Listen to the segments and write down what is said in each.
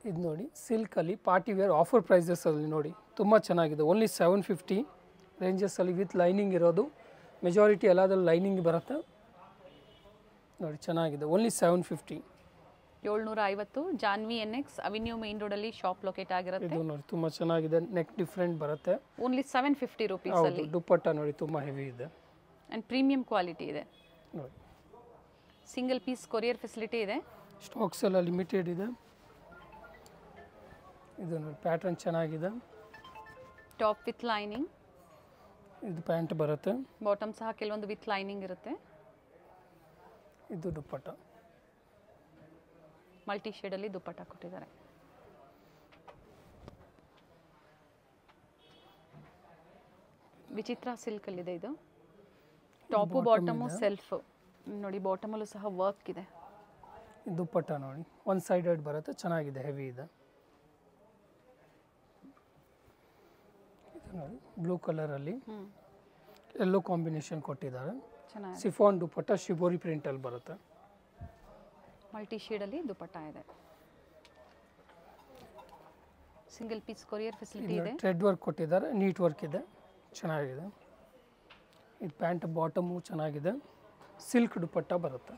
ಇದು ನೋಡಿ ಸಿಲ್ಕಲ್ಲಿ ಪಾರ್ಟಿ ವೇರ್ ಆಫರ್ ಪ್ರೈಸಸಲ್ಲಿ ನೋಡಿ ತುಂಬ ಚೆನ್ನಾಗಿದೆ ಓನ್ಲಿ ಸೆವೆನ್ ಫಿಫ್ಟಿ ರೇಂಜಸಲ್ಲಿ ವಿತ್ ಲೈನಿಂಗ್ ಇರೋದು ಮೆಜಾರಿಟಿ ಎಲ್ಲದಲ್ಲಿ ಲೈನಿಂಗ್ ಬರುತ್ತೆ ನೋಡಿ ಚೆನ್ನಾಗಿದೆ ಓನ್ಲಿ ಸೆವೆನ್ ಫಿಫ್ಟಿ ಏಳ್ನೂರ ಐವತ್ತು Janvi N X avenue main ರೋಡಲ್ಲಿ ಶಾಪ್ ಲೊಕೇಟ್ ಆಗಿರುತ್ತೆ ಇದು ನೋಡಿ ತುಂಬ ಚೆನ್ನಾಗಿದೆ ನೆಕ್ ಡಿಫ್ರೆಂಟ್ ಬರುತ್ತೆ ಓನ್ಲಿ ಸೆವೆನ್ ಫಿಫ್ಟಿ ರುಪೀಸ್ ಹೌದು ಅಲ್ಲಿ ದುಪ್ಪಟ್ಟ ನೋಡಿ ತುಂಬ ಹೆವಿ ಇದೆ ಆ್ಯಂಡ್ ಪ್ರೀಮಿಯಂ ಕ್ವಾಲಿಟಿ ಇದೆ ನೋಡಿ ಸಿಂಗಲ್ ಪೀಸ್ ಕೊರಿಯರ್ ಫೆಸಿಲಿಟಿ ಇದೆ ಸ್ಟಾಕ್ಸ್ ಎಲ್ಲ ಲಿಮಿಟೆಡ್ ಇದೆ ಇದು ನೋಡಿ ಪ್ಯಾಟ್ರನ್ ಚೆನ್ನಾಗಿದೆ ಟಾಪ್ ವಿತ್ ಲೈನಿಂಗ್ ಇದು ಪ್ಯಾಂಟ್ ಬರುತ್ತೆ ಬಾಟಮ್ ಸಹ ಕೆಲವೊಂದು ವಿತ್ ಲೈನಿಂಗ್ ಇರುತ್ತೆ ಇದು ದುಪ್ಪಟ್ಟ ಮಲ್ಟಿ ಶೇಡಲ್ಲಿ ದುಪ್ಪಟ್ಟ ಕೊಟ್ಟಿದ್ದಾರೆ ವಿಚಿತ್ರ ಸಿಲ್ಕಲ್ಲಿದೆ ಇದು ಟಾಪು ಬಾಟಮು ಸೆಲ್ಫ್ ನೋಡಿ ಬಾಟಮಲ್ಲೂ ಸಹ ವರ್ಕ್ ಇದೆ ಇದು ದುಪ್ಪಟ್ಟ ನೋಡಿ ಒನ್ ಸೈಡೆಡ್ ಬರುತ್ತೆ ಚೆನ್ನಾಗಿದೆ ಹೆವಿ ಇದೆ ಇದು ನೋಡಿ ಬ್ಲೂ ಕಲರಲ್ಲಿ ಹ್ಞೂ ಎಲ್ಲೋ ಕಾಂಬಿನೇಷನ್ ಕೊಟ್ಟಿದ್ದಾರೆ ಚೆನ್ನಾಗಿದೆ ಸಿಫಾನ್ ದುಪ್ಪಟ್ಟ ಶಿಬೋರಿ ಪ್ರಿಂಟಲ್ಲಿ ಬರುತ್ತೆ ಮಲ್ಟಿ ಶೇಡಲ್ಲಿ ದುಪ್ಪಟ್ಟ ಇದೆ ಸಿಂಗಲ್ ಪೀಸ್ ಕೊರಿಯರ್ ಫೆಸಿಲಿಟಿ ಇದೆ ಥ್ರೆಡ್ ವರ್ಕ್ ಕೊಟ್ಟಿದ್ದಾರೆ ನೀಟ್ ವರ್ಕ್ ಇದೆ ಚೆನ್ನಾಗಿದೆ ಇದು ಪ್ಯಾಂಟ್ ಬಾಟಮು ಚೆನ್ನಾಗಿದೆ ಸಿಲ್ಕ್ ದುಪ್ಪಟ್ಟ ಬರುತ್ತೆ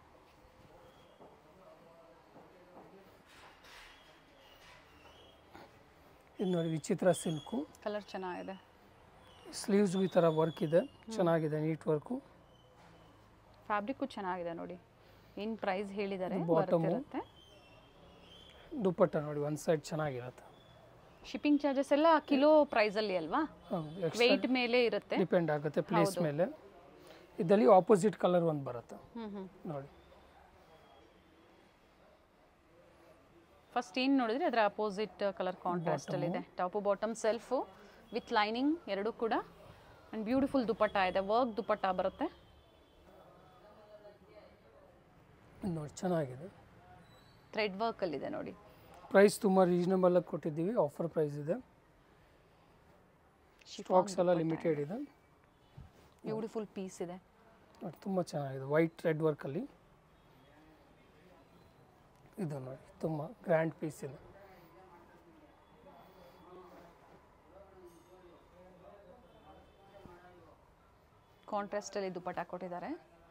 ಇದು ನೋಡಿ ವಿಚಿತ್ರ ಸಿಲ್ಕು ಕಲರ್ ಚೆನ್ನಾಗಿದೆ ಸ್ಲೀವ್ಸ್ಗೂ ಈ ಥರ ವರ್ಕ್ ಇದೆ ಚೆನ್ನಾಗಿದೆ ನೀಟ್ ವರ್ಕು ಫ್ಯಾಬ್ರಿಕ್ಕು ಚೆನ್ನಾಗಿದೆ ನೋಡಿ ಏನು ಪ್ರೈಸ್ ಹೇಳಿದ್ದಾರೆ ಇದು bottom. ಬರುತ್ತೆ ದುಪ್ಪಟ್ಟ ನೋಡಿ ಒಂದು ಸೈಡ್ ಚೆನ್ನಾಗಿರುತ್ತೆ ಶಿಪ್ಪಿಂಗ್ ಚಾರ್ಜಸ್ ಎಲ್ಲ ಕಿಲೋ ಪ್ರೈಸಲ್ಲಿ ಅಲ್ವಾ ವೆಯ್ಟ್ ಮೇಲೆ ಇರುತ್ತೆ ಡಿಪೆಂಡ್ ಆಗುತ್ತೆ ಪ್ಲೇಸ್ ಮೇಲೆ ಇದರಲ್ಲಿ ಆಪೋಸಿಟ್ ಕಲರ್ ಒಂದು ಬರುತ್ತೆ ಹ್ಞೂ ಹ್ಞೂ ನೋಡಿ ಫಸ್ಟ್ ಏನು ನೋಡಿದ್ರೆ ಅದರ ಅಪೋಸಿಟ್ ಕಲರ್ ಕಾಂಟ್ರಾಸ್ಟ್ ಅಲ್ಲಿ ಇದೆ top bottom self with lining ಎರಡು ಕೂಡ ಆ್ಯಂಡ್ ಬ್ಯೂಟಿಫುಲ್ ದುಪ್ಪಟ್ಟ ಇದೆ ವರ್ಕ್ ದುಪ್ಪಟ್ಟ ಬರುತ್ತೆ ಇದು ನೋಡಿ ಚೆನ್ನಾಗಿದೆ ಥ್ರೆಡ್ ವರ್ಕಲ್ಲಿದೆ ನೋಡಿ ಪ್ರೈಸ್ ತುಂಬ ರೀಸನಬಲ್ ಆಗಿ ಕೊಟ್ಟಿದ್ದೀವಿ ಆಫರ್ ಪ್ರೈಸ್ ಇದೆ ಸ್ಟಾಕ್ಸ್ ಎಲ್ಲ ಲಿಮಿಟೆಡ್ ಇದೆ ಬ್ಯೂಟಿಫುಲ್ ಪೀಸ್ ಇದೆ ನೋಡಿ ತುಂಬ ಚೆನ್ನಾಗಿದೆ ವೈಟ್ ರೆಡ್ ವರ್ಕಲ್ಲಿ ಇದು ನೋಡಿ ತುಂಬ ಗ್ರ್ಯಾಂಡ್ ಪೀಸ್ ಇದೆ ಕಾಂಟ್ರಾಸ್ಟ್ ಅಲ್ಲಿ ದುಪ್ಪಟ್ಟ ಕೊಟ್ಟಿದ್ದಾರೆ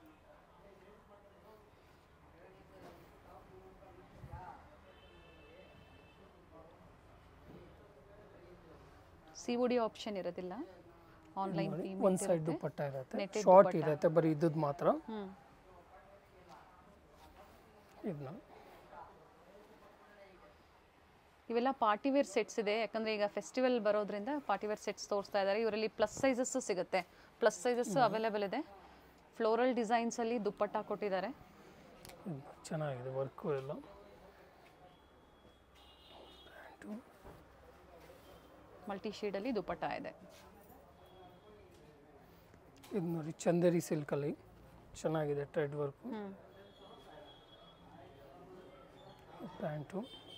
ಸಿ ಒ ಡಿ ಆಪ್ಷನ್ ಇರೋದಿಲ್ಲ ಆನ್ಲೈನ್ ನೋಡಿ ಪೇಮೆಂಟ್ ಒಂದು ಸೈಡ್ ದುಪ್ಪಟ್ಟ ಇರುತ್ತೆ Netted ಶಾರ್ಟ್ ದುಪ್ಪಟ್ಟ. ಇರುತ್ತೆ ಬರೀ ಇದ್ದದ್ದು ಮಾತ್ರ ಹ್ಞೂ ಇದನ್ನ ಇವೆಲ್ಲ ಪಾರ್ಟಿ ವೇರ್ ಸೆಟ್ಸ್ ಇದೆ ಯಾಕಂದ್ರೆ ಈಗ ಫೆಸ್ಟಿವಲ್ ಬರೋದ್ರಿಂದ ಪಾರ್ಟಿ ವೇರ್ ಸೆಟ್ಸ್ ತೋರಿಸ್ತಾ ಇದ್ದಾರೆ ಇವರಲ್ಲಿ ಪ್ಲಸ್ ಸೈಜಸ್ ಸಿಗುತ್ತೆ ಪ್ಲಸ್ ಸೈಜಸ್ ಅವೈಲೇಬಲ್ ಇದೆ ಫ್ಲೋರಲ್ ಡಿಸೈನ್ಸ್ ಅಲ್ಲಿ ದುಪ್ಪಟ್ಟ ಕೊಟ್ಟಿದ್ದಾರೆ ಇದು ಚೆನ್ನಾಗಿದೆ ವರ್ಕು ಎಲ್ಲ ಪ್ಯಾಂಟು ಮಲ್ಟಿ ಶೇಡಲ್ಲಿ ದುಪ್ಪಟ್ಟ ಇದೆ ಇದು ನೋಡಿ ಚಂದೇರಿ ಸಿಲ್ಕಲ್ಲಿ ಚೆನ್ನಾಗಿದೆ ಟ್ರೆಡ್ ವರ್ಕು ಹ್ಮ್ ಪ್ಯಾಂಟು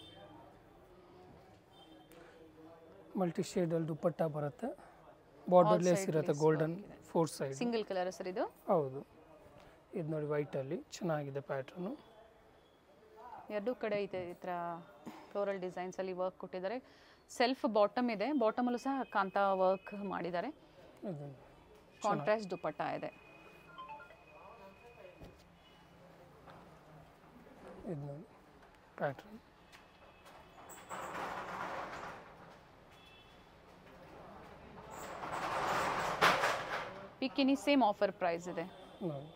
ಮಲ್ಟಿ ಶೇಡಲ್ಲಿ ದುಪ್ಪಟ್ಟ ಬರುತ್ತೆ ಬಾರ್ಡರ್ ಲೇಸ್ side ಇರುತ್ತೆ lace golden four side single colour sir ಇದು ಹೌದು ಇದು ನೋಡಿ ವೈಟಲ್ಲಿ ಚೆನ್ನಾಗಿದೆ ಪ್ಯಾಟ್ರನು ಎರಡೂ ಕಡೆ ಇದೆ ಈ ಥರ ಫ್ಲೋರಲ್ ಡಿಸೈನ್ಸ್ ಅಲ್ಲಿ ವರ್ಕ್ ಕೊಟ್ಟಿದ್ದಾರೆ ಸೆಲ್ಫ್ ಬಾಟಮ್ ಇದೆ ಬಾಟಮಲ್ಲೂ ಸಹ ಕಾಂತ ವರ್ಕ್ ಮಾಡಿದ್ದಾರೆ ಇದು ಕಾಂಟ್ರಾಸ್ಟ್ ದುಪ್ಪಟ್ಟ ಇದೆ ಇದು ನೋಡಿ ಪ್ಯಾಟ್ರನ್ ಪಿಕ್ಕಿನಿ ಸೇಮ್ ಆಫರ್ ಪ್ರೈಸ್ ಇದೆ ನೋಡಿ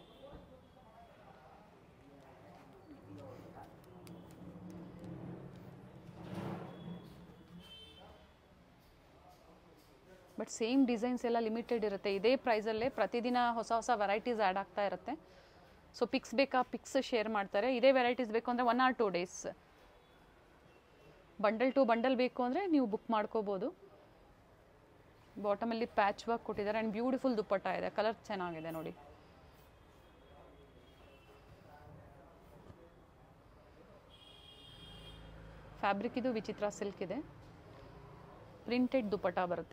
ಬಟ್ ಸೇಮ್ ಡಿಸೈನ್ಸ್ ಎಲ್ಲ ಲಿಮಿಟೆಡ್ ಇರುತ್ತೆ ಇದೇ ಪ್ರೈಸಲ್ಲೇ ಪ್ರತಿದಿನ ಹೊಸ ಹೊಸ ವೆರೈಟೀಸ್ ಆ್ಯಡ್ ಆಗ್ತಾ ಇರುತ್ತೆ ಸೊ ಪಿಕ್ಸ್ ಬೇಕಾ ಪಿಕ್ಸ್ ಶೇರ್ ಮಾಡ್ತಾರೆ ಇದೇ ವೆರೈಟೀಸ್ ಬೇಕು ಅಂದರೆ one or two days bundle to bundle ಬೇಕು ಅಂದರೆ ನೀವು ಬುಕ್ ಮಾಡ್ಕೋಬೋದು ಬಾಟಮಲ್ಲಿ ಪ್ಯಾಚ್ ವರ್ಕ್ ಕೊಟ್ಟಿದ್ದಾರೆ ಆ್ಯಂಡ್ ಬ್ಯೂಟಿಫುಲ್ ದುಪ್ಪಟ್ಟ ಇದೆ ಕಲರ್ ಚೆನ್ನಾಗಿದೆ ನೋಡಿ ಫ್ಯಾಬ್ರಿಕ್ ಇದು ವಿಚಿತ್ರ ಸಿಲ್ಕ್ ಇದೆ ಪ್ರಿಂಟೆಡ್ ದುಪ್ಪಟ್ಟ ಬರುತ್ತೆ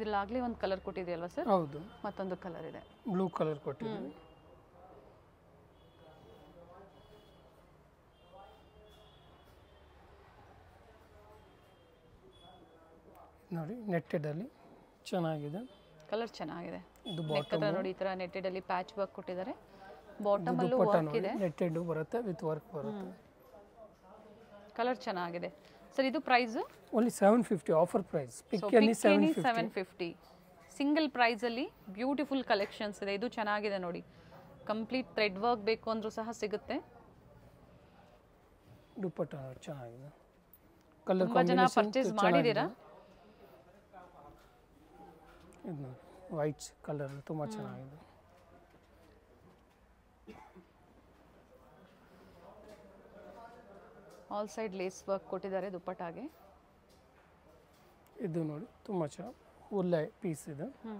ಇದ್ರಲ್ಲಾಗಲೇ ಒಂದು ಕಲರ್ ಕೊಟ್ಟಿದೆಯಲ್ವಾ ಸರ್ ಹೌದು ಮತ್ತೊಂದು ಕಲರ್ ಇದೆ ಬ್ಲೂ ಕಲರ್ ಕೊಟ್ಟಿದ್ದೀವಿ ನೋಡಿ ನೆಟ್ಟೆಡಲ್ಲಿ ಚೆನ್ನಾಗಿದೆ ಕಲರ್ ಚೆನ್ನಾಗಿದೆ ಇದು ನೆಕ್ ಬಾಟಮ್ ಹತ್ರ ನೋಡಿ ಈ ಥರ ನೆಟ್ಟೆಡ್ ಅಲ್ಲಿ ಪ್ಯಾಚ್ ವರ್ಕ್ ಕೊಟ್ಟಿದ್ದಾರೆ ಬಾಟಮ್ ಅಲ್ಲೂ ದುಪ್ಪಟ್ಟ ವರ್ಕ್ ನೋಡಿ ಇದೆ ನೆಟ್ಟೆಡ್ ಬರುತ್ತೆ ವಿತ್ ವರ್ಕ್ ಬರುತ್ತೆ ಕಲರ್ ಚೆನ್ನಾಗಿದೆ ಸರ್ ಇದು price only seven fifty offer price ಪಿಕ್ಕಲ್ಲಿ seven fifty seven fifty single ಪ್ರೈಸಲ್ಲಿ ಬ್ಯೂಟಿಫುಲ್ ಕಲೆಕ್ಷನ್ಸ್ ಇದೆ ಇದು ಚೆನ್ನಾಗಿದೆ ನೋಡಿ ಕಂಪ್ಲೀಟ್ ಥ್ರೆಡ್ ವರ್ಕ್ ಬೇಕು ಅಂದ್ರೂ ಸಹ ಸಿಗುತ್ತೆ ದುಪ್ಪಟ್ಟ ನೋಡಿ ಚೆನ್ನಾಗಿದೆ ಕಲರ್ ತುಂಬ ಜನ ಪರ್ಚೇಸ್ ಮಾಡಿದ್ದೀರಾ ಇದು ನೋಡಿ ವೈಟ್ ಕಲರ್ ತುಂಬ ಚೆನ್ನಾಗಿದೆ ಆಲ್ ಸೈಡ್ ಲೇಸ್ ವರ್ಕ್ ಕೊಟ್ಟಿದ್ದಾರೆ ದುಪ್ಪಟ್ಟಾಗೆ ಇದು ನೋಡಿ ತುಂಬ ಚೆನ್ನಾಗಿ ಒಳ್ಳೆ ಪೀಸ್ ಇದೆ ಹ್ಞೂ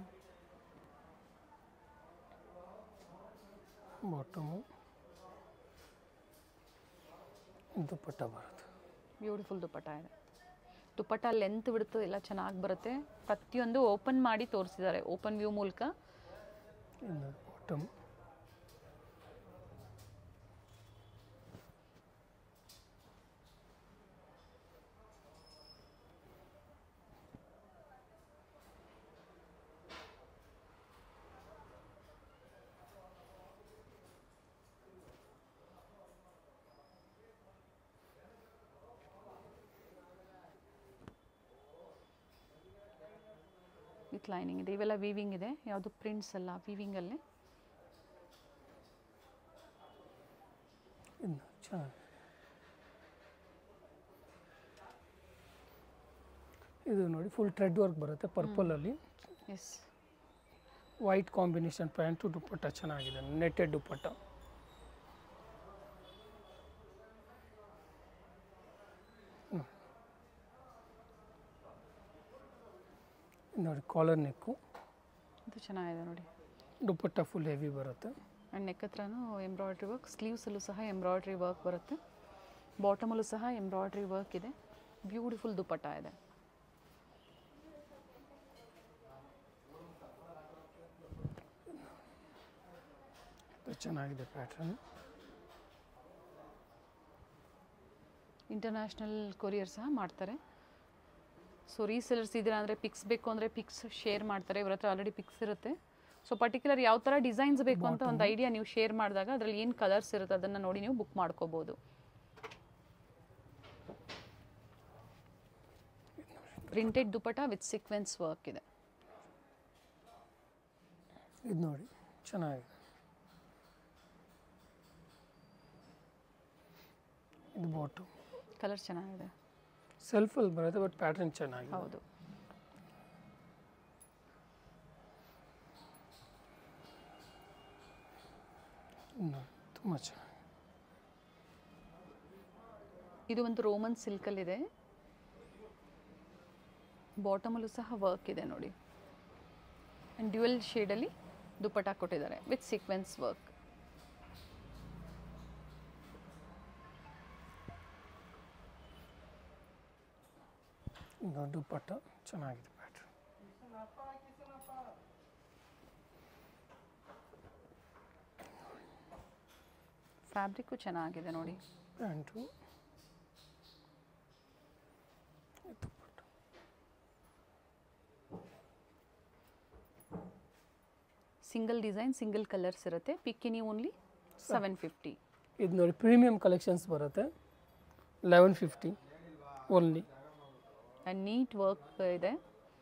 ಬಾಟಮು ದುಪ್ಪಟ್ಟ ಬರುತ್ತೆ ಬ್ಯೂಟಿಫುಲ್ ದುಪ್ಪಟ್ಟ ಇದೆ ದುಪ್ಪಟ್ಟ ಲೆಂತ್ ಬಿಡ್ತು ಎಲ್ಲ ಚೆನ್ನಾಗಿ ಬರುತ್ತೆ ಪ್ರತಿಯೊಂದು ಓಪನ್ ಮಾಡಿ ತೋರಿಸಿದ್ದಾರೆ ಓಪನ್ ವ್ಯೂ ಮೂಲಕ ಇದು ನೋಡಿ ಬಾಟಮ್ ವಿತ್ ಲೈನಿಂಗ್ ಇದೆ ಇವೆಲ್ಲ ವೀವಿಂಗ್ ಇದೆ ಯಾವುದು ಪ್ರಿಂಟ್ಸ್ ಅಲ್ಲ ವೀವಿಂಗಲ್ಲೇ ಇದು ನೋಡಿ ಚೆನ್ನಾಗಿ ಇದು ನೋಡಿ ಫುಲ್ ಥ್ರೆಡ್ ವರ್ಕ್ ಬರುತ್ತೆ ಪರ್ಪಲಲ್ಲಿ ಎಸ್ ವೈಟ್ ಕಾಂಬಿನೇಷನ್ ಪ್ಯಾಂಟು ದುಪ್ಪಟ್ಟ ಚೆನ್ನಾಗಿದೆ ನೆಟ್ಟೆಡ್ ದುಪ್ಪಟ್ಟ ಹ್ಮ್. ನೋಡಿ ಕಾಲರ್ ನೆಕ್ಕು ಇದು ಚೆನ್ನಾಗಿದೆ ನೋಡಿ ದುಪ್ಪಟ್ಟ ಫುಲ್ ಹೆವಿ ಬರುತ್ತೆ ಆ್ಯಂಡ್ ನೆಕ್ ಹತ್ರನೂ ಎಂಬ್ರಾಯ್ಡ್ರಿ ವರ್ಕ್ ಸ್ಲೀವ್ಸಲ್ಲೂ ಸಹ ಎಂಬ್ರಾಯ್ಡ್ರಿ ವರ್ಕ್ ಬರುತ್ತೆ ಬಾಟಮಲ್ಲೂ ಸಹ ಎಂಬ್ರಾಯ್ಡ್ರಿ ವರ್ಕ್ ಇದೆ ಬ್ಯೂಟಿಫುಲ್ ದುಪ್ಪಟ್ಟ ಇದೆ ಇದು ಚೆನ್ನಾಗಿದೆ ಪ್ಯಾಟ್ರನ್ ಇಂಟರ್ನ್ಯಾಷನಲ್ ಕೊರಿಯರ್ ಸಹ ಮಾಡ್ತಾರೆ ಸೊ ರೀಸೆಲರ್ಸ್ ಇದ್ದೀರಾ ಅಂದರೆ ಪಿಕ್ಸ್ ಬೇಕು ಅಂದರೆ ಪಿಕ್ಸ್ ಶೇರ್ ಮಾಡ್ತಾರೆ ಇವ್ರ ಹತ್ರ ಆಲ್ರೆಡಿ ಪಿಕ್ಸ್ ಇರುತ್ತೆ ಸೊ ಪರ್ಟಿಕ್ಯುಲರ್ ಯಾವ ಥರ ಡಿಸೈನ್ಸ್ ಬೇಕು ಅಂತ ಒಂದು ಐಡಿಯಾ ನೀವು ಶೇರ್ ಮಾಡಿದಾಗ ಅದರಲ್ಲಿ ಏನು ಕಲರ್ಸ್ ಇರುತ್ತೆ ಅದನ್ನು ನೋಡಿ ನೀವು ಬುಕ್ ಮಾಡ್ಕೋಬೋದು printed dupatta with sequence work ಇದೆ ಇದು ನೋಡಿ ಚೆನ್ನಾಗಿದೆ ಇದು ಬಾಟು ಕಲರ್ ಚೆನ್ನಾಗಿದೆ ಸೆಲ್ಫಲ್ಲಿ ಬರುತ್ತೆ ಬಟ್ ಪ್ಯಾಟ್ರನ್ ಚೆನ್ನಾಗಿದೆ ಹೌದು ಇದು ನೋಡಿ ತುಂಬ ಚೆನ್ನಾಗಿ ಇದು ಒಂದು ರೋಮನ್ ಸಿಲ್ಕಲ್ಲಿದೆ ಬಾಟಮಲ್ಲೂ ಸಹ ವರ್ಕ್ ಇದೆ ನೋಡಿ ಆ್ಯಂಡ್ ಡ್ಯುಯಲ್ ಶೇಡಲ್ಲಿ ದುಪ್ಪಟ ಕೊಟ್ಟಿದ್ದಾರೆ ವಿತ್ ಸೀಕ್ವೆನ್ಸ್ ವರ್ಕ್ ಇದು ದುಪ್ಪಟ್ಟ ಚೆನ್ನಾಗಿದೆ ಪ್ಯಾಟ್ರನ್ ಫ್ಯಾಬ್ರಿಕ್ಕು ಚೆನ್ನಾಗಿದೆ ನೋಡಿ ಪ್ಯಾಂಟು ಇದು dupatta single design single colours ಇರುತ್ತೆ ಪಿಕ್ಕಿನಿ ಓನ್ಲಿ ಸೆವೆನ್ ಫಿಫ್ಟಿ ಇದು ನೋಡಿ ಪ್ರೀಮಿಯಂ ಕಲೆಕ್ಷನ್ಸ್ ಬರುತ್ತೆ eleven fifty only and neat work ಇದೆ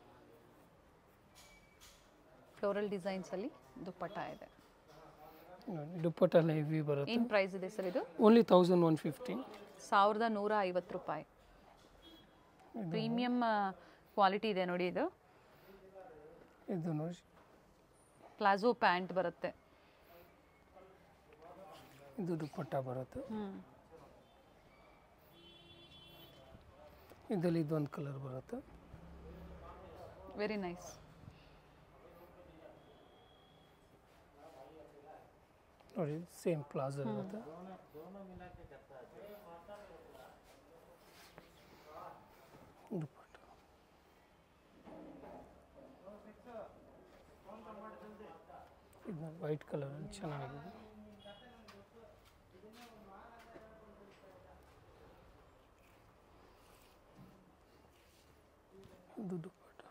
ಫ್ಲೋರಲ್ ಡಿಸೈನ್ಸಲ್ಲಿ ದುಪ್ಪಟ್ಟ ಇದೆ ನೋಡಿ ದುಪ್ಪಟ್ಟ ಎಲ್ಲ ಹೆವಿ ಬರುತ್ತೆ ಏನು ಪ್ರೈಸ್ ಇದೆ ಸರ್ ಇದು ಓನ್ಲಿ ತೌಸಂಡ್ ಒನ್ ಫಿಫ್ಟಿ ಸಾವಿರದ ನೂರ ಐವತ್ತು ರೂಪಾಯಿ ಪ್ರೀಮಿಯಮ್ ಕ್ವಾಲಿಟಿ ಇದೆ ನೋಡಿ ಇದು ಇದು ನೋಡಿ ಪ್ಲಾಜೋ ಪ್ಯಾಂಟ್ ಬರುತ್ತೆ ಇದು ದುಪ್ಪಟ್ಟ ಬರುತ್ತೆ ಹ್ಞೂ ಇದರಲ್ಲಿ ಇದೊಂದು ಕಲರ್ ಬರುತ್ತೆ ವೆರಿ ನೈಸ್ ನೋಡಿ ಸೇಮ್ ಪ್ಲಾಜೋ ಇರುತ್ತೆ ದುಪ್ಪಟ್ಟ ಇದು ವೈಟ್ ಕಲರ್ ಚೆನ್ನಾಗಿದೆ ಇದು ದುಪ್ಪಟ್ಟ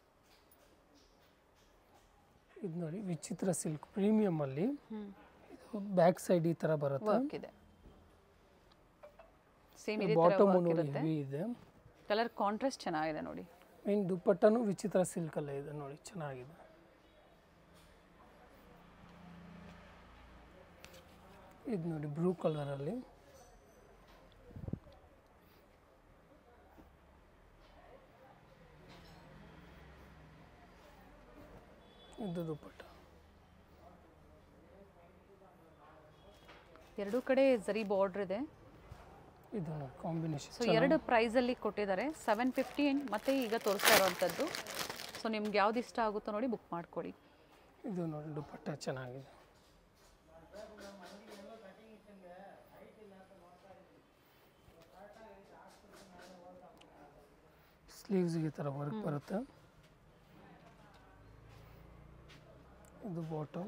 ಇದು ನೋಡಿ ವಿಚಿತ್ರ ಸಿಲ್ಕ್ ಪ್ರೀಮಿಯಮಲ್ಲಿ ಹ್ಮ್ ಇದು ಬ್ಯಾಕ್ ಸೈಡ್ ಈ ಥರ ಬರುತ್ತೆ ವರ್ಕ್ ಇದೆ ಸೇಮ್ ಇದೇ ತರ ಬಾಟಮ್ ವರ್ಕ್ ನೋಡಿ ಇರುತ್ತೆ ಹೆವಿ ಇದೆ ಕಲರ್ ಕಾಂಟ್ರಾಸ್ಟ್ ಚೆನ್ನಾಗಿದೆ ನೋಡಿ ಮೇನ್ ದುಪ್ಪಟ್ಟನು ವಿಚಿತ್ರ ಸಿಲ್ಕಲ್ಲೇ ಇದೆ ನೋಡಿ ಚೆನ್ನಾಗಿದೆ ಇದು ನೋಡಿ ಬ್ಲೂ ಕಲರಲ್ಲಿ ಇದು ದುಪ್ಪಟ್ಟ ಎರಡೂ ಕಡೆ ಜರಿ ಬಾರ್ಡರ್ ಇದೆ ಇದು ನೋಡಿ ಕಾಂಬಿನೇಷನ್ ಸೊ ಎರಡು ಪ್ರೈಸಲ್ಲಿ ಕೊಟ್ಟಿದ್ದಾರೆ ಸೆವೆನ್ ಫಿಫ್ಟಿ ಮತ್ತೆ ಈಗ ತೋರಿಸ್ತಾ ಇರೋವಂಥದ್ದು ಸೊ ನಿಮ್ಗೆ ಯಾವ್ದು ಇಷ್ಟ ಆಗುತ್ತೋ ನೋಡಿ ಬುಕ್ ಮಾಡ್ಕೊಳ್ಳಿ ಇದು ನೋಡಿ ದುಪ್ಪಟ್ಟ ಚೆನ್ನಾಗಿದೆ ಸ್ಲೀವ್ಸ್ಗೆ ಈ ಥರ ವರ್ಕ್ ಬರುತ್ತೆ ಇದು ಬಾಟಮ್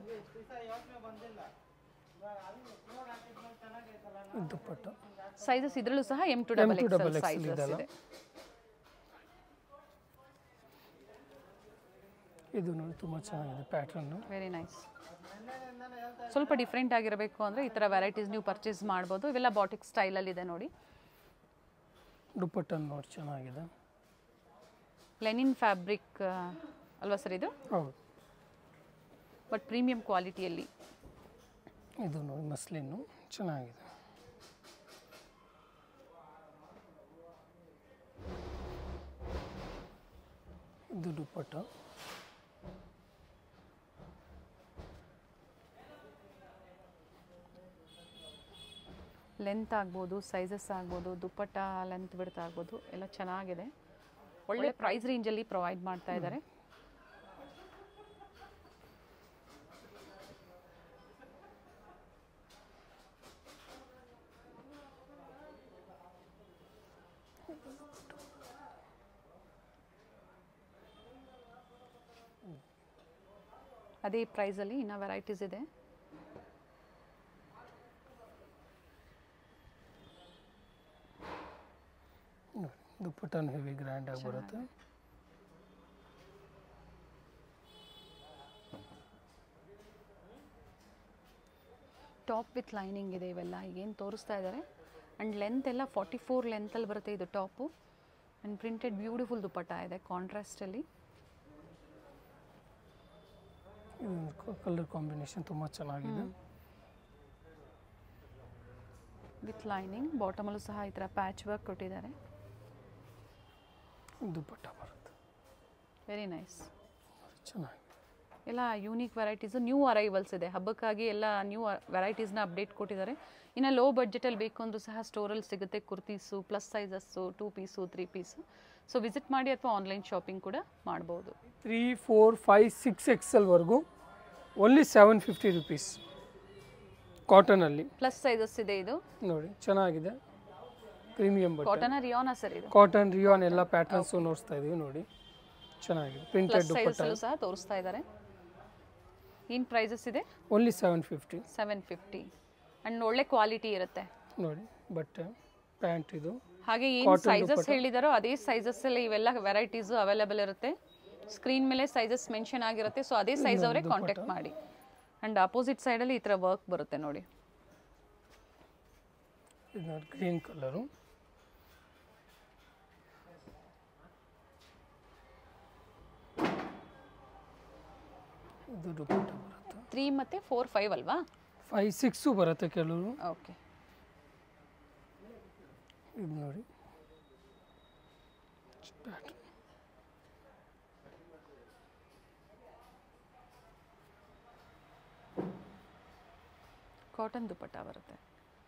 ಇದು ದುಪ್ಪಟ್ಟ ಸೈಜಸ್ ಇದರಲ್ಲೂ ಸಹ M to M double to double XL X sizes ಇದೆಲ್ಲ ಇದೆ ಇದು ನೋಡಿ ತುಂಬ ಚೆನ್ನಾಗಿದೆ ಪ್ಯಾಟ್ರನ್ನು ವೆರಿ ನೈಸ್ ಸ್ವಲ್ಪ ಡಿಫ್ರೆಂಟ್ ಆಗಿರಬೇಕು ಅಂದರೆ ಈ ಥರ ವೆರೈಟೀಸ್ ನೀವು ಪರ್ಚೇಸ್ ಮಾಡ್ಬೋದು ಇವೆಲ್ಲ ಬಾಟಿಕ್ ಸ್ಟೈಲಲ್ಲಿ ಇದೆ ನೋಡಿ ದುಪ್ಪಟ್ಟನ್ನು ನೋಡಿ ಚೆನ್ನಾಗಿದೆ ಲೆನಿನ್ ಫ್ಯಾಬ್ರಿಕ್ ಅಲ್ವಾ ಸರ್ ಇದು ಹೌದು ಬಟ್ ಪ್ರೀಮಿಯಂ ಕ್ವಾಲಿಟಿಯಲ್ಲಿ ಇದು ನೋಡಿ ಮಸ್ಲಿನ್ನು ಚೆನ್ನಾಗಿದೆ ಇದು ದುಪ್ಪಟ್ಟ ಲೆಂತ್ ಆಗ್ಬೋದು ಸೈಜಸ್ ಆಗ್ಬೋದು ದುಪ್ಪಟ್ಟ ಲೆಂತ್ ಬಿಡ್ತಾ ಆಗ್ಬೋದು ಎಲ್ಲ ಚೆನ್ನಾಗಿದೆ ಒಳ್ಳೆ ಪ್ರೈಸ್ ರೇಂಜಲ್ಲಿ ಪ್ರೊವೈಡ್ ಮಾಡ್ತಾ ಇದ್ದಾರೆ ಅದೇ ಪ್ರೈಸಲ್ಲಿ ಇನ್ನೂ ವೆರೈಟೀಸ್ ಇದೆ ನೋಡಿ ದುಪ್ಪಟ್ಟನು ಹೆವಿ ಗ್ರ್ಯಾಂಡ್ ಆಗಿ ಬರುತ್ತೆ ಟಾಪ್ ವಿತ್ ಲೈನಿಂಗ್ ಇದೆ ಇವೆಲ್ಲ ಈಗೇನು ತೋರಿಸ್ತಾ ಇದ್ದಾರೆ ಆ್ಯಂಡ್ ಲೆಂತ್ ಎಲ್ಲ ಫಾರ್ಟಿ ಫೋರ್ ಲೆಂತಲ್ಲಿ ಬರುತ್ತೆ ಇದು top and printed beautiful dupatta ಇದೆ ಕಾಂಟ್ರಾಸ್ಟಲ್ಲಿ ಕಲರ್ ಕಾಂಬಿನೇಷನ್ ತುಂಬ ಚೆನ್ನಾಗಿದೆ ವಿತ್ ಲೈನಿಂಗ್ ಬಾಟಮಲ್ಲೂ ಸಹ ಈ ಥರ ಪ್ಯಾಚ್ ವರ್ಕ್ ಕೊಟ್ಟಿದ್ದಾರೆ ದುಪ್ಪಟ್ಟ ಬರುತ್ತೆ ವೆರಿ ನೈಸ್ ನೋಡಿ, ಚೆನ್ನಾಗಿದೆ ಎಲ್ಲ ಯೂನಿಕ್ ವೆರೈಟೀಸು ನ್ಯೂ ಅರೈವಲ್ಸ್ ಇದೆ ಹಬ್ಬಕ್ಕಾಗಿ ಎಲ್ಲ ನ್ಯೂ ವೆರೈಟೀಸ್ನ ಅಪ್ಡೇಟ್ ಕೊಟ್ಟಿದ್ದಾರೆ ಇನ್ನು ಲೋ ಬಡ್ಜೆಟಲ್ಲಿ ಬೇಕು ಅಂದರೂ ಸಹ ಸ್ಟೋರಲ್ಲಿ ಸಿಗುತ್ತೆ kurtis plus sizes two piece three piece so visit ಮಾಡಿ ಅಥವಾ ಆನ್ಲೈನ್ ಶಾಪಿಂಗ್ ಕೂಡ ಮಾಡ್ಬೋದು ತ್ರೀ ಫೋರ್ ಫೈವ್ ಸಿಕ್ಸ್ ಎಕ್ಸೆಲ್ವರೆಗೂ ಓನ್ಲಿ ಸೆವೆನ್ ಫಿಫ್ಟಿ ರುಪೀಸ್ ಕಾಟನಲ್ಲಿ ಪ್ಲಸ್ ಸೈಜಸ್ ಇದೆ ಇದು ನೋಡಿ ಚೆನ್ನಾಗಿದೆ ಪ್ರೀಮಿಯಂ ಬಟ್ಟೆ ಕಾಟನ ರಿಯಾನ ಸರ್ ಇದು ಕಾಟನ್ ರಿಯಾನ್ ಎಲ್ಲ ಪ್ಯಾಟರ್ನ್ಸು ನೋಡಿಸ್ತಾ ಇದೀವಿ ನೋಡಿ ಚೆನ್ನಾಗಿದೆ ಪ್ರಿಂಟೆಡ್ ಪ್ಲಸ್ ದುಪ್ಪಟ್ಟ ಸೈಜಸ್ಸಲ್ಲೂ ಸಹ ತೋರಿಸ್ತಾ ಇದ್ದಾರೆ ಏನು ಪ್ರೈಸಸ್ ಇದೆ only seven fifty seven fifty and ಒಳ್ಳೆ ಕ್ವಾಲಿಟಿ ಇರುತ್ತೆ ನೋಡಿ ಬಟ್ಟೆ ಪ್ಯಾಂಟ್ ಇದು ಹಾಗೆ ಏನು ಸೈಜಸ್ ಹೇಳಿದಾರೋ ಅದೇ ಸೈಜಸ್ ಅಲ್ಲಿ ಇವೆಲ್ಲ ವೆರೈಟೀಸು ಅವೈಲೇಬಲ್ ಇರುತ್ತೆ ಸ್ಕ್ರೀನ್ ಮೇಲೆ ಸೈಜಸ್ ಮೆನ್ಷನ್ ಆಗಿರುತ್ತೆ ಸೊ ಅದೇ ಸೈಜ್ ಅವರೇ ಕಾಂಟ್ಯಾಕ್ಟ್ ಮಾಡಿ ಆ್ಯಂಡ್ ಅಪೋಸಿಟ್ ಸೈಡಲ್ಲಿ ಈ ಥರ ವರ್ಕ್ ಬರುತ್ತೆ ನೋಡಿ ಇದು ನೋಡಿ ಗ್ರೀನ್ ಕಲರು ಇದು ದುಪ್ಪಟ್ಟ ಬರುತ್ತೆ ತ್ರೀ ಮತ್ತು ಫೋರ್ ಫೈವ್ ಅಲ್ವಾ ಫೈವ್ ಸಿಕ್ಸು ಬರುತ್ತೆ ಕೆಲವರು ಓಕೆ ಇದು ನೋಡಿ ಪ್ಯಾಟ್ರನ್ ಕಾಟನ್ ದುಪ್ಪಟ್ಟ ಬರುತ್ತೆ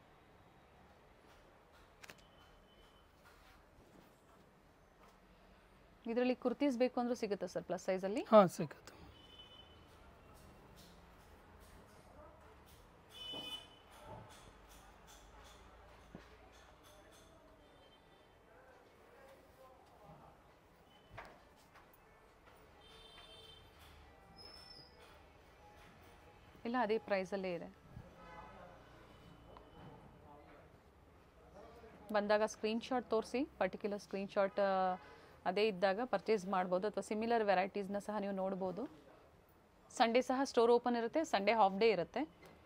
ಇದರಲ್ಲಿ ಕುರ್ತೀಸ್ ಬೇಕು ಅಂದ್ರೂ ಸಿಗುತ್ತೆ ಸರ್ ಪ್ಲಸ್ ಸೈಜಲ್ಲಿ ಹಾಂ ಸಿಗುತ್ತೆ ಇಲ್ಲ ಅದೇ ಪ್ರೈಸಲ್ಲೇ ಇದೆ ಬಂದಾಗ ಸ್ಕ್ರೀನ್ಶಾಟ್ ತೋರಿಸಿ ಪರ್ಟಿಕ್ಯುಲರ್ ಸ್ಕ್ರೀನ್ಶಾಟ್ ಅದೇ ಇದ್ದಾಗ ಪರ್ಚೇಸ್ ಮಾಡ್ಬೋದು ಅಥವಾ ಸಿಮಿಲರ್ ವೆರೈಟೀಸ್ನ ಸಹ ನೀವು ನೋಡ್ಬೋದು ಸಂಡೇ ಸಹ ಸ್ಟೋರ್ ಓಪನ್ ಇರುತ್ತೆ ಸಂಡೇ ಹಾಫ್ ಡೇ ಇರುತ್ತೆ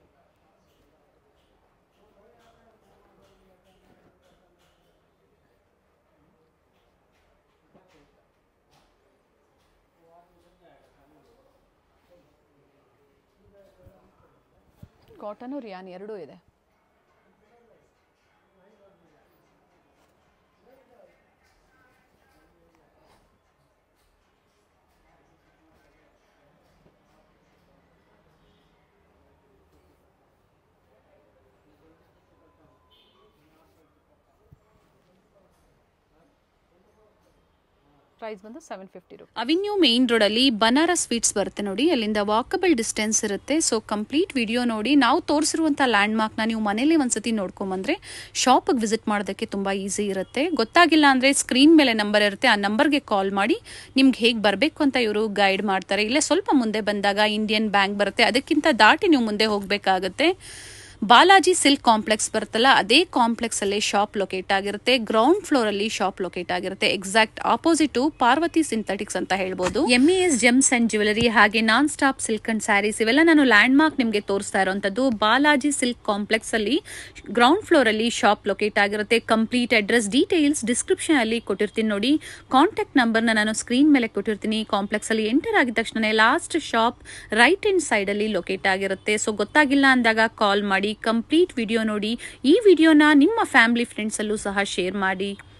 ಕಾಟನು ರಿಯಾನ್ ಎರಡೂ ಇದೆ ಪ್ರೈಸ್ ಬಂದು seven fifty rupees avenue main road ಅಲ್ಲಿ ಬನಾರಸ್ ಸ್ವೀಟ್ಸ್ ಬರುತ್ತೆ ನೋಡಿ ಅಲ್ಲಿಂದ ವಾಕಬಲ್ ಡಿಸ್ಟೆನ್ಸ್ ಇರುತ್ತೆ ಸೊ ಕಂಪ್ಲೀಟ್ ವಿಡಿಯೋ ನೋಡಿ ನಾವು ತೋರಿಸಿರುವಂತ ಲ್ಯಾಂಡ್ ಮಾರ್ಕ್ ನ ನೀವು ಮನೇಲಿ ಒಂದ್ಸತಿ ನೋಡ್ಕೊಂಬಂದ್ರೆ ಶಾಪ್ ವಿಸಿಟ್ ಮಾಡೋದಕ್ಕೆ ತುಂಬಾ ಈಸಿ ಇರುತ್ತೆ ಗೊತ್ತಾಗಿಲ್ಲ ಅಂದ್ರೆ ಸ್ಕ್ರೀನ್ ಮೇಲೆ ನಂಬರ್ ಇರುತ್ತೆ ಆ ನಂಬರ್ಗೆ ಕಾಲ್ ಮಾಡಿ ನಿಮ್ಗೆ ಹೇಗೆ ಬರಬೇಕು ಅಂತ ಇವರು ಗೈಡ್ ಮಾಡ್ತಾರೆ ಇಲ್ಲೇ ಸ್ವಲ್ಪ ಮುಂದೆ ಬಂದಾಗ ಇಂಡಿಯನ್ ಬ್ಯಾಂಕ್ ಬರುತ್ತೆ ಅದಕ್ಕಿಂತ ದಾಟಿ ನೀವು ಮುಂದೆ ಹೋಗಬೇಕಾಗುತ್ತೆ ಬಾಲಾಜಿ ಸಿಲ್ಕ್ ಕಾಂಪ್ಲೆಕ್ಸ್ ಬರುತ್ತಲ್ಲ ಅದೇ ಕಾಂಪ್ಲೆಕ್ಸ್ ಅಲ್ಲಿ ಶಾಪ್ ಲೊಕೇಟ್ ಆಗಿರುತ್ತೆ ಗ್ರೌಂಡ್ ಫ್ಲೋರ್ ಅಲ್ಲಿ ಶಾಪ್ ಲೊಕೇಟ್ ಆಗಿರುತ್ತೆ ಎಕ್ಸಾಕ್ಟ್ ಆಪೋಸಿಟ್ ಪಾರ್ವತಿ ಸಿಂಥೆಟಿಕ್ಸ್ ಅಂತ ಹೇಳ್ಬೋದು M S gems and jewellery ಹಾಗೆ non stop silk and sarees ಇವೆಲ್ಲ ನಾನು ಲ್ಯಾಂಡ್ ಮಾರ್ಕ್ ನಿಮಗೆ ತೋರಿಸ್ತಾ ಇರುವಂತದ್ದು ಬಾಲಾಜಿ ಸಿಲ್ಕ್ ಕಾಂಪ್ಲೆಕ್ಸ್ ಅಲ್ಲಿ ಗ್ರೌಂಡ್ ಫ್ಲೋರ್ ಅಲ್ಲಿ ಶಾಪ್ ಲೊಕೇಟ್ ಆಗಿರುತ್ತೆ ಕಂಪ್ಲೀಟ್ ಅಡ್ರೆಸ್ ಡೀಟೇಲ್ಸ್ ಡಿಸ್ಕ್ರಿಪ್ಷನ್ ಅಲ್ಲಿ ಕೊಟ್ಟಿರ್ತೀನಿ ನೋಡಿ ಕಾಂಟ್ಯಾಕ್ಟ್ ನಂಬರ್ನ ನಾನು ಸ್ಕ್ರೀನ್ ಮೇಲೆ ಕೊಟ್ಟಿರ್ತೀನಿ ಕಾಂಪ್ಲೆಕ್ಸ್ ಅಲ್ಲಿ ಎಂಟರ್ ಆಗಿದ ತಕ್ಷಣ last shop right hand side ಅಲ್ಲಿ ಲೊಕೇಟ್ ಆಗಿರುತ್ತೆ ಸೊ ಗೊತ್ತಾಗಿಲ್ಲ ಅಂದಾಗ ಕಾಲ್ ಮಾಡಿ ಕಂಪ್ಲೀಟ್ ವಿಡಿಯೋ ನೋಡಿ ಈ ವಿಡಿಯೋನ ನಿಮ್ಮ ಫ್ಯಾಮಿಲಿ ಫ್ರೆಂಡ್ಸ್ ಅಲ್ಲೂ ಸಹ ಶೇರ್ ಮಾಡಿ